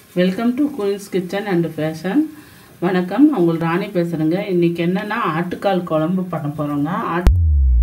Welcome to Queens Kitchen and Fashion வணக்கம் நான் உங்கள் ராணி பேசுகிறேங்க இன்றைக்கி என்னென்னா ஆட்டுக்கால் குழம்பு பண்ண போகிறோங்க ஆட்டு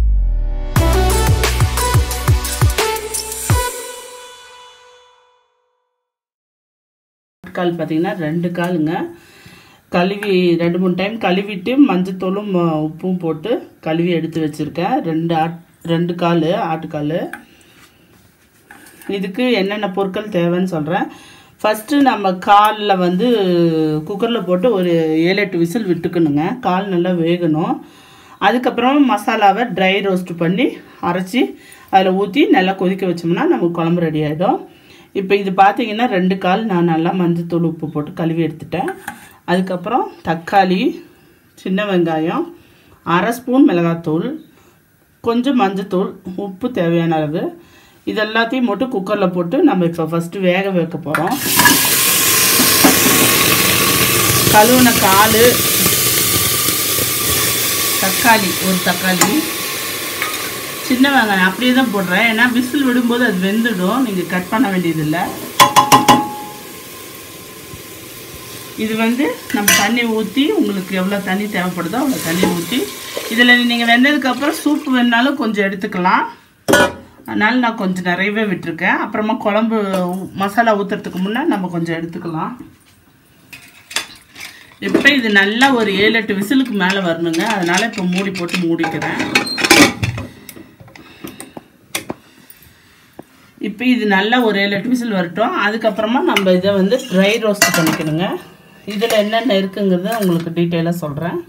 ஆட்டுக்கால் பார்த்தீங்கன்னா ரெண்டு காலுங்க கழுவி ரெண்டு மூணு டைம் கழுவிட்டு மஞ்சத்தூளும் ம- உப்பும் போட்டு கழுவி எடுத்து வச்சுருக்கேன் ரெண்டு ஆட் ரெண்டு கால் ஆட்டுக்கால் இதுக்கு என்னென்ன பொருட்கள் தேவைன்னு சொல்கிறேன் ஃபஸ்ட்டு நம்ம காலில் வந்து குக்கரில் போட்டு ஒரு ஏழு எட்டு விசில் விட்டுக்கணுங்க கால் நல்லா வேகணும் அதுக்கப்புறம் மசாலாவை ட்ரை ரோஸ்ட் பண்ணி அரைச்சி அதில் ஊற்றி நல்லா கொதிக்க வச்சோம்னா நமக்கு குழம்பு ரெடி ஆகிடும் இப்போ இது பார்த்தீங்கன்னா ரெண்டு கால் நான் நல்லா மஞ்சத்தூள் உப்பு போட்டு கழுவி எடுத்துட்டேன் அதுக்கப்புறம் தக்காளி சின்ன வெங்காயம் அரை ஸ்பூன் மிளகாத்தூள் கொஞ்சம் மஞ்சத்தூள் உப்பு தேவையான அளவு இது எல்லாத்தையும் மட்டும் குக்கரில் போட்டு நம்ம இப்போ ஃபஸ்ட்டு வேக வைக்க போகிறோம் கழுவுன கால் தக்காளி ஒரு தக்காளி சின்ன வெங்காயம் அப்படியே தான் போடுறேன் ஏன்னா விசில் விடும்போது அது வெந்துடும் நீங்கள் கட் பண்ண வேண்டியதில்லை இது வந்து நம்ம தண்ணி ஊற்றி உங்களுக்கு எவ்வளோ தண்ணி தேவைப்படுதோ அவ்வளோ தண்ணி ஊற்றி இதில் நீங்கள் வெந்ததுக்கப்புறம் சூப் வேணாலும் கொஞ்சம் எடுத்துக்கலாம் அதனால் நான் கொஞ்சம் நிறையவே விட்டுருக்கேன் அப்புறமா குழம்பு ஊ- மசாலா ஊற்றுறதுக்கு முன்னே நம்ம கொஞ்சம் எடுத்துக்கலாம் இப்போ இது நல்லா ஒரு ஏழு எட்டு விசிலுக்கு மேலே வரணுங்க அதனால் இப்போ மூடி போட்டு மூடிக்கிறேன் இப்போ இது நல்லா ஒரு ஏழு எட்டு விசில் வரட்டும் அதுக்கப்புறமா நம்ம இதை வந்து ட்ரை ரோஸ்ட் பண்ணிக்கணுங்க இதில் என்னென்ன இருக்குங்கிறத உங்களுக்கு டீட்டெயிலாக சொல்கிறேன்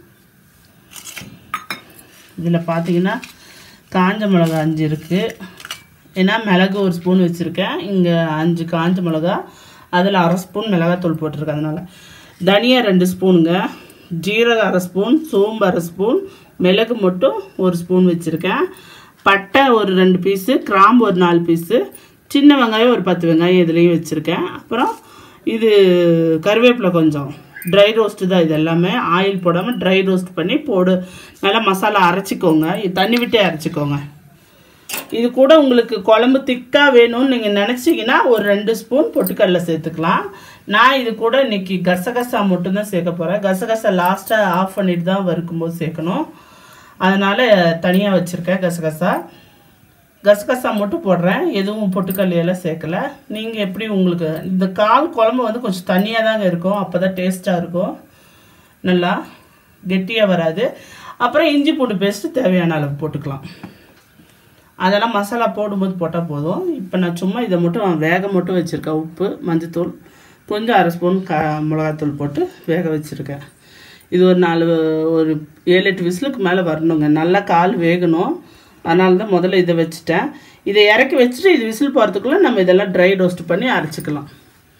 இதில் பார்த்தீங்கன்னா காஞ்ச மிளகா அஞ்சு இருக்குது ஏன்னா மிளகு ஒரு ஸ்பூன் வச்சுருக்கேன் இங்கே அஞ்சு காஞ்ச மிளகா அதில் அரை ஸ்பூன் மிளகாத்தூள் போட்டிருக்கேன் அதனால் தனியா ரெண்டு ஸ்பூனுங்க ஜீரகம் அரை ஸ்பூன் சோம்பு அரை ஸ்பூன் மிளகு மட்டும் ஒரு ஸ்பூன் வச்சுருக்கேன் பட்டை ஒரு ரெண்டு பீஸு கிராம்பு ஒரு நாலு பீஸு சின்ன வெங்காயம் ஒரு பத்து வெங்காயம் இதுலேயும் வச்சுருக்கேன் அப்புறம் இது கருவேப்பிலை கொஞ்சம் ட்ரை ரோஸ்ட்டு தான் இது எல்லாமே ஆயில் போடாமல் ட்ரை ரோஸ்ட் பண்ணி போடு நல்லா மசாலா அரைச்சிக்கோங்க இது தண்ணி விட்டே அரைச்சிக்கோங்க இது கூட உங்களுக்கு குழம்பு திக்காக வேணும்னு நீங்கள் நினச்சிங்கன்னா ஒரு ரெண்டு ஸ்பூன் பொட்டுக்கடலை சேர்த்துக்கலாம் நான் இது கூட இன்னைக்கு கசகசா மட்டும்தான் சேர்க்க போகிறேன் கசகசா லாஸ்ட்டாக ஆஃப் பண்ணிட்டு தான் வறுக்கும்போது சேர்க்கணும் அதனால் தனியாக வச்சுருக்கேன் கசகசா கசகசா மட்டும் போடுறேன் எதுவும் பொட்டுக்கல்லையெல்லாம் சேர்க்கல நீங்கள் எப்படி உங்களுக்கு இந்த கால் குழம்பு வந்து கொஞ்சம் தண்ணியாக தாங்க இருக்கும் அப்போ தான் டேஸ்ட்டாக இருக்கும் நல்லா கெட்டியாக வராது அப்புறம் இஞ்சி பூண்டு பேஸ்ட்டு தேவையான அளவு போட்டுக்கலாம் அதெல்லாம் மசாலா போடும்போது போட்டால் போதும் இப்போ நான் சும்மா இதை மட்டும் வேக மட்டும் வச்சுருக்கேன் உப்பு மஞ்சத்தூள் கொஞ்சம் அரை ஸ்பூன் க மிளகாத்தூள் போட்டு வேக வச்சுருக்கேன் இது ஒரு நாலு ஒரு ஏழு எட்டு விசிலுக்கு மேலே வரணுங்க நல்லா கால் வேகணும் அதனால தான் முதல்ல இதை வச்சுட்டேன் இதை இறக்கி வச்சுட்டு இது விசில் போகிறதுக்குள்ளே நம்ம இதெல்லாம் ட்ரை ரோஸ்ட் பண்ணி அரைச்சிக்கலாம்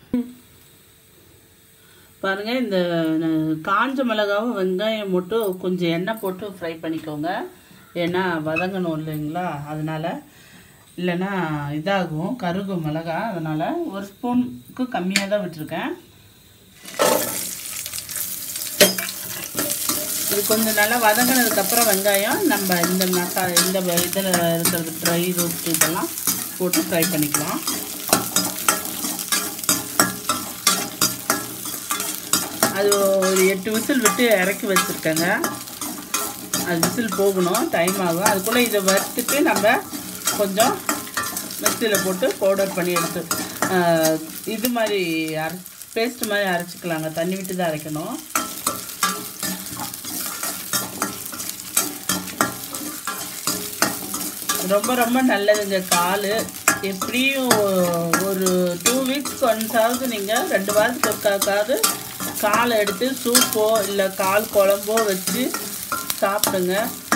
பாருங்க இந்த ந- காஞ்ச மிளகாவும் வெங்காயம் மட்டும் கொஞ்சம் எண்ணெய் போட்டு ஃப்ரை பண்ணிக்கோங்க ஏன்னா வதங்கணும் இல்லைங்களா அதனால இல்லைன்னா இதாகும் கருகும் மிளகா அதனால ஒரு ஸ்பூனுக்கு கம்மியாக தான் விட்டுருக்கேன் இது கொஞ்சம் நல்லா வதங்கினதுக்கப்புறம் வெங்காயம் நம்ம இந்த மசா இந்த இதில் இருக்கிறது ட்ரை ரோஸ்ட் இதெல்லாம் போட்டு ஃப்ரை பண்ணிக்கலாம் அது ஒரு எட்டு விசில் விட்டு இறக்கி வச்சுருக்கேங்க அது விசில் போகணும் டைம் ஆகும் அதுக்குள்ளே இதை வறுத்துட்டு நம்ம கொஞ்சம் மிக்சியில் போட்டு பவுடர் பண்ணி எடுத்து ஆஹ், இது மாதிரி அரை பேஸ்ட் மாதிரி அரைச்சிக்கலாங்க தண்ணி விட்டு தான் அரைக்கணும் ரொம்ப ரொம்ப நல்லதுங்க கால் எப்படியும் ஒரு டூ வீக்ஸ் ஒன்ஸாவது நீங்கள் ரெண்டு வாரத்துக்கு ஒருக்காக்காவது காலை எடுத்து சூப்போ இல்லை கால் குழம்போ வச்சு சாப்பிடுங்க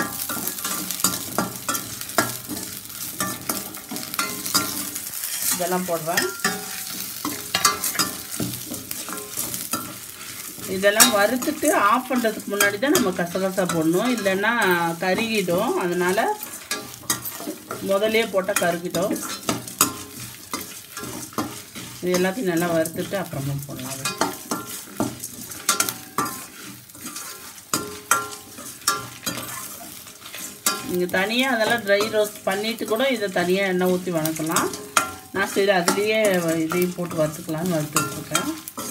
இதெல்லாம் போடுறேன் இதெல்லாம் வறுத்துட்டு ஆஃப் பண்ணுறதுக்கு முன்னாடி தான் நம்ம கசகசா போடணும் இல்லைன்னா கருகிடும் அதனால் முதல்லயே போட்டால் கருகிடும் இது எல்லாத்தையும் நல்லா வறுத்துட்டு அப்புறமா போடலாம் அது. நீங்கள் தனியாக அதெல்லாம் ட்ரை ரோஸ்ட் பண்ணிவிட்டு கூட இதை தனியாக எண்ணெய் ஊற்றி வணக்கலாம் நான் சரி அதுலேயே இதையும் போட்டு வறுத்துக்கலாம்னு வறுத்து வச்சுருக்கேன்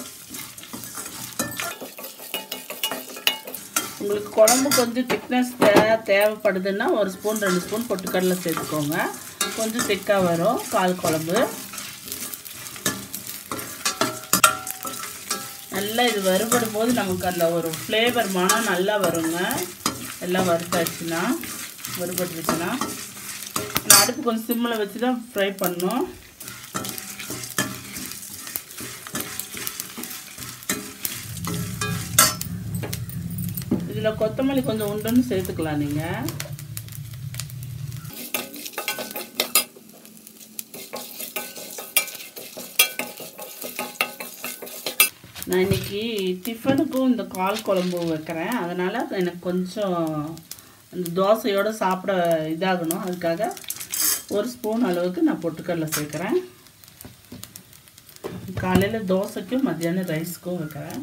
உங்களுக்கு குழம்பு கொஞ்சம் திக்னஸ் தே தேவைப்படுதுன்னா ஒரு ஸ்பூன் ரெண்டு ஸ்பூன் பொட்டுக்கடலை சேர்த்துக்கோங்க கொஞ்சம் திக்காக வரும் கால் குழம்பு நல்லா இது வறுபடும் போது நமக்கு அதில் ஒரு ஃப்ளேவர் மனம் நல்லா வருங்க எல்லாம் வறுத்தாச்சுன்னா வறுபட்டுருச்சுன்னா நான் அடுப்பு கொஞ்சம் சிம்மில் வச்சு தான் ஃப்ரை பண்ணணும் இதில் கொத்தமல்லி கொஞ்சம் உண்டுன்னு சேர்த்துக்கலாம் நீங்கள் நான் இன்னைக்கு டிஃபனுக்கும் இந்த கால் குழம்பு வைக்கிறேன் அதனால் எனக்கு கொஞ்சம் அந்த தோசையோடு சாப்பிட இதாகணும் அதுக்காக ஒரு ஸ்பூன் அளவுக்கு நான் பொட்டுக்கடலை சேர்க்குறேன் காலையில் தோசைக்கும் மத்தியானம் ரைஸுக்கும் வைக்கிறேன்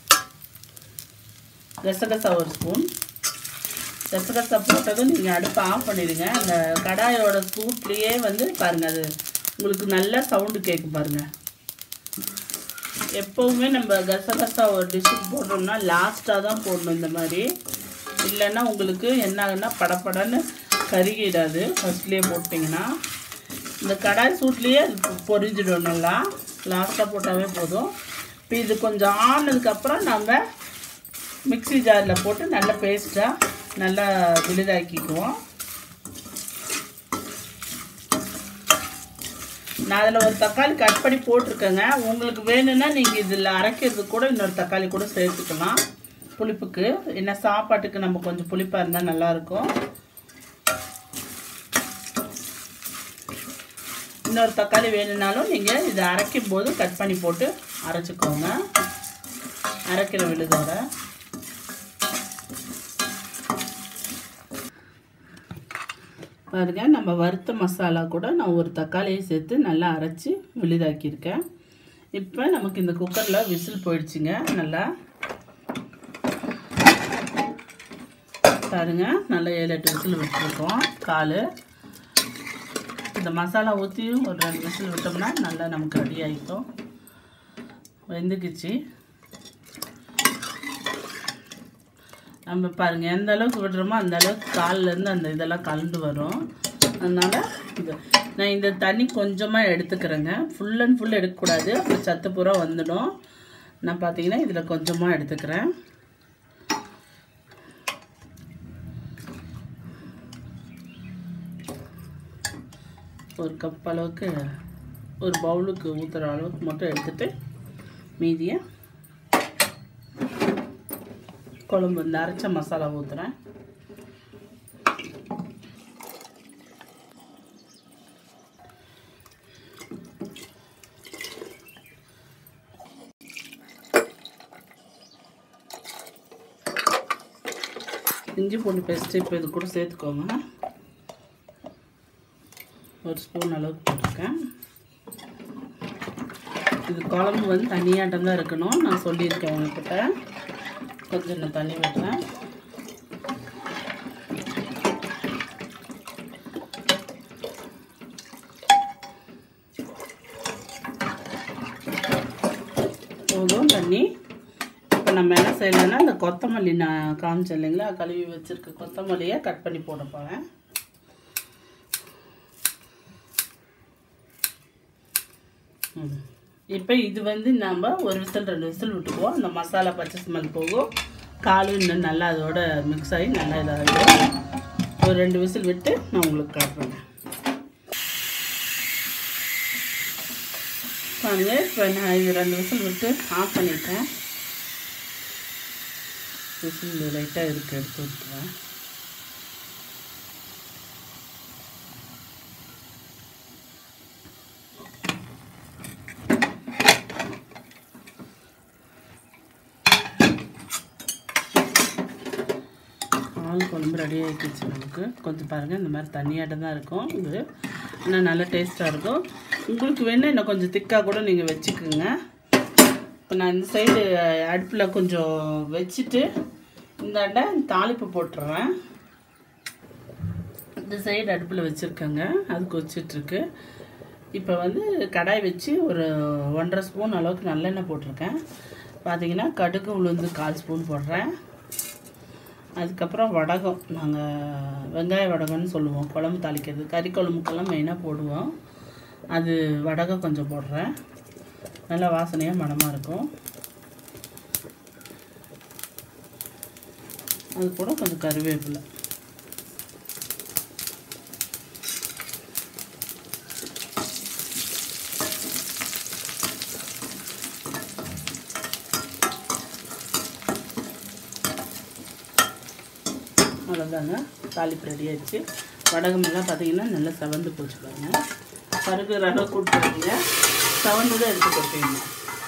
கசகசா ஒரு ஸ்பூன் கசகசா போட்டதும் நீங்கள் அடுப்பை ஆஃப் பண்ணிடுங்க அந்த கடாயோட சூட்லேயே வந்து பாருங்கள் அது உங்களுக்கு நல்ல சவுண்டு கேட்கும் பாருங்கள் எப்போவுமே நம்ம கசகசா ஒரு டிஷ்ஷுக்கு போடுறோம்னா லாஸ்ட்டாக தான் போடணும் இந்த மாதிரி இல்லைன்னா உங்களுக்கு என்ன ஆகுன்னா படப்படன்னு கருகிடாது ஃபஸ்ட்லேயே போட்டிங்கன்னா இந்த கடாய் சூட்லேயே அது பொ- பொரிஞ்சிடும் நல்லா லாஸ்ட்டாக போட்டாவே போதும் இப்போ இது கொஞ்சம் ஆனதுக்கப்புறம் நம்ம மிக்ஸி ஜாரில் போட்டு நல்லா பேஸ்ட்டாக நல்லா விழுதாக்கிக்குவோம் நான் அதில் ஒரு தக்காளி கட் பண்ணி போட்டிருக்கேங்க உங்களுக்கு வேணும்னா நீங்கள் இதில் அரைக்கிறதுக்கு கூட இன்னொரு தக்காளி கூட சேர்த்துக்கலாம் புளிப்புக்கு என்ன சாப்பாட்டுக்கு நம்ம கொஞ்சம் புளிப்பாக இருந்தால் நல்லாயிருக்கும் இன்னொரு தக்காளி வேணும்னாலும் நீங்கள் இதை அரைக்கும் போது கட் பண்ணி போட்டு அரைச்சிக்கோங்க அரைக்கிற விழுதோட பாருங்க நம்ம வறுத்த மசாலா கூட நான் ஒரு தக்காளியை சேர்த்து நல்லா அரைச்சி விழுதாக்கியிருக்கேன் இப்போ நமக்கு இந்த குக்கரில் விசில் போயிடுச்சுங்க நல்லா பாருங்க நல்லா ஏழு எட்டு விசில் விட்டுருக்கோம் கால் இந்த மசாலா ஊற்றி ஒரு ரெண்டு விசில் விட்டோம்னா நல்லா நமக்கு ரெடி ஆகிக்கும் வெந்துக்குச்சு நம்ம பாருங்க எந்த அளவுக்கு விடுறோமோ அந்த அளவுக்கு கால்லேருந்து அந்த இதெல்லாம் கலந்து வரும் அதனால இது நான் இந்த தண்ணி கொஞ்சமாக எடுத்துக்கிறேங்க ஃபுல் அண்ட் ஃபுல் எடுக்கக்கூடாது அப்புறம் சத்து பூரா வந்துடும் நான் பார்த்தீங்கன்னா இதில் கொஞ்சமாக எடுத்துக்கிறேன் ஒரு கப் அளவுக்கு ஒரு பவுலுக்கு ஊற்றுற அளவுக்கு மட்டும் எடுத்துட்டு மீதியை குழம்பு இந்த அரைச்ச மசாலா ஊற்றுறேன் இஞ்சி பூண்டு பேஸ்ட்டு இப்போ இது கூட சேர்த்துக்கோங்க ஒரு ஸ்பூன் அளவுக்கு போட்டிருக்கேன் இது குழம்பு வந்து தனியாட்டம் தான் இருக்கணும் நான் சொல்லியிருக்கேன் உங்ககிட்ட கொஞ்சம் நான் தண்ணி விடுறேன் போதும் தண்ணி இப்போ நம்ம என்ன செய்யலாம்னா இந்த கொத்தமல்லி நான் காமிச்சேன் இல்லைங்களா கழுவி வச்சுருக்க கொத்தமல்லியை கட் பண்ணி போட போகிறேன் இப்போ இது வந்து நம்ம ஒரு விசில் ரெண்டு விசில் விட்டுக்குவோம் அந்த மசாலா பச்சை ஸ்மெல் போகும் காலும் இன்னும் நல்லா அதோட மிக்ஸ் ஆகி நல்லா இதாகிடும் ஒரு ரெண்டு விசில் விட்டு நான் உங்களுக்கு காட்டுறேன் பாருங்க இப்போ நான் இது ரெண்டு விசில் விட்டு ஆஃப் பண்ணிட்டேன் விசில் லைட்டாக இருக்கு எடுத்து விட்டுறேன் பால் குழம்பு ரெடி ஆகிடுச்சு நமக்கு கொஞ்சம் பாருங்கள் இந்த மாதிரி தண்ணியாட்டம் தான் இருக்கும் இது ஆனால் நல்லா டேஸ்ட்டாக இருக்கும் உங்களுக்கு வேணால் இன்னும் கொஞ்சம் திக்காக கூட நீங்கள் வச்சுக்கோங்க இப்போ நான் இந்த சைடு அடுப்பில் கொஞ்சம் வச்சுட்டு இந்தாண்ட தாளிப்பு போட்டுறேன் இந்த சைடு அடுப்பில் வச்சுருக்கேங்க அது கொச்சிட்ருக்கு இப்போ வந்து கடாய் வச்சு ஒரு ஒன்றரை ஸ்பூன் அளவுக்கு நல்லெண்ணெய் போட்டிருக்கேன் பார்த்தீங்கன்னா கடுகு உளுந்து கால் ஸ்பூன் போடுறேன் அதுக்கப்புறம் வடகம் நாங்கள் வெங்காய வடகம்னு சொல்லுவோம் குழம்பு தாளிக்கிறது கறி குழம்புக்கெல்லாம் மெயினாக போடுவோம் அது வடகம் கொஞ்சம் போடுறேன் நல்லா வாசனையாக மணமாக இருக்கும் அது கூட கொஞ்சம் கருவேப்பிலை அவ்வளோதாங்க தாளிப்பு ரெடி ஆயிடுச்சு வடகமெல்லாம் பார்த்தீங்கன்னா நல்லா செவந்து போச்சு பாருங்க கருகிற அளவு கொடுத்துருக்கீங்க செவந்து தான் எடுத்து கொட்டிடணும்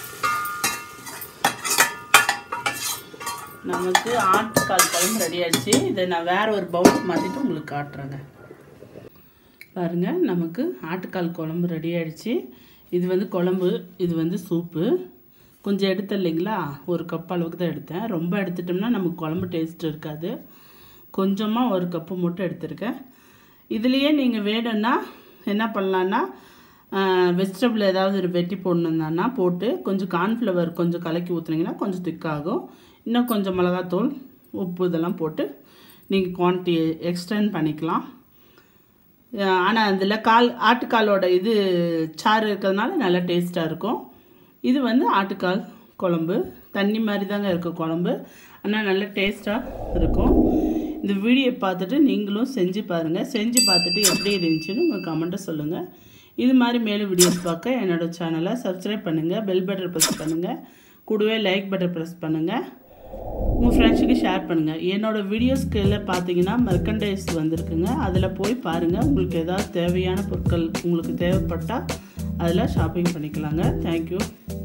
நமக்கு ஆட்டுக்கால் குழம்பு ரெடி ஆயிடுச்சு இதை நான் வேற ஒரு பவுல் மாற்றிட்டு உங்களுக்கு காட்டுறேங்க பாருங்க நமக்கு ஆட்டுக்கால் குழம்பு ரெடி ஆயிடுச்சு இது வந்து குழம்பு இது வந்து சூப்பு கொஞ்சம் எடுத்தேன் இல்லைங்களா ஒரு கப் அளவுக்கு தான் எடுத்தேன் ரொம்ப எடுத்துட்டோம்னா நமக்கு குழம்பு டேஸ்ட் இருக்காது கொஞ்சமாக ஒரு கப்பு மட்டும் எடுத்திருக்கேன் இதுலேயே நீங்கள் வேணும்னா என்ன பண்ணலான்னா வெஜிடபிள் ஏதாவது ஒரு வெட்டி போடணுன்னா போட்டு கொஞ்சம் கார்ன்ஃப்ளவர் கொஞ்சம் கலக்கி ஊற்றுனீங்கன்னா கொஞ்சம் திக்காகும் இன்னும் கொஞ்சம் மிளகாத்தூள் உப்பு இதெல்லாம் போட்டு நீங்கள் குவான்டிட்டி எக்ஸ்டெண்ட் பண்ணிக்கலாம் ஆனால் அதில் கால் ஆட்டுக்காலோட இது சாறு இருக்கிறதுனால நல்லா டேஸ்ட்டாக இருக்கும் இது வந்து ஆட்டுக்கால் குழம்பு தண்ணி மாதிரி தாங்க இருக்கும் குழம்பு ஆனால் நல்ல டேஸ்ட்டாக இருக்கும் இந்த வீடியோ பார்த்துட்டு நீங்களும் செஞ்சு பாருங்கள் செஞ்சு பார்த்துட்டு எப்படி இருந்துச்சுன்னு உங்கள் கமெண்ட்டை சொல்லுங்கள் இது மாதிரி மேலும் வீடியோஸ் பார்க்க என்னோடய சேனலை சப்ஸ்கிரைப் பண்ணுங்கள் பெல் பட்டன் ப்ரெஸ் பண்ணுங்கள் கூடவே லைக் பட்டன் ப்ரெஸ் பண்ணுங்கள் உங்கள் ஃப்ரெண்ட்ஸுக்கு ஷேர் பண்ணுங்கள் என்னோடய வீடியோஸ்க்கு எல்லாம் பார்த்தீங்கன்னா மெர்கண்டைஸ் வந்திருக்குங்க அதில் போய் பாருங்கள் உங்களுக்கு ஏதாவது தேவையான பொருட்கள் உங்களுக்கு தேவைப்பட்டால் அதில் ஷாப்பிங் பண்ணிக்கலாங்க தேங்க்யூ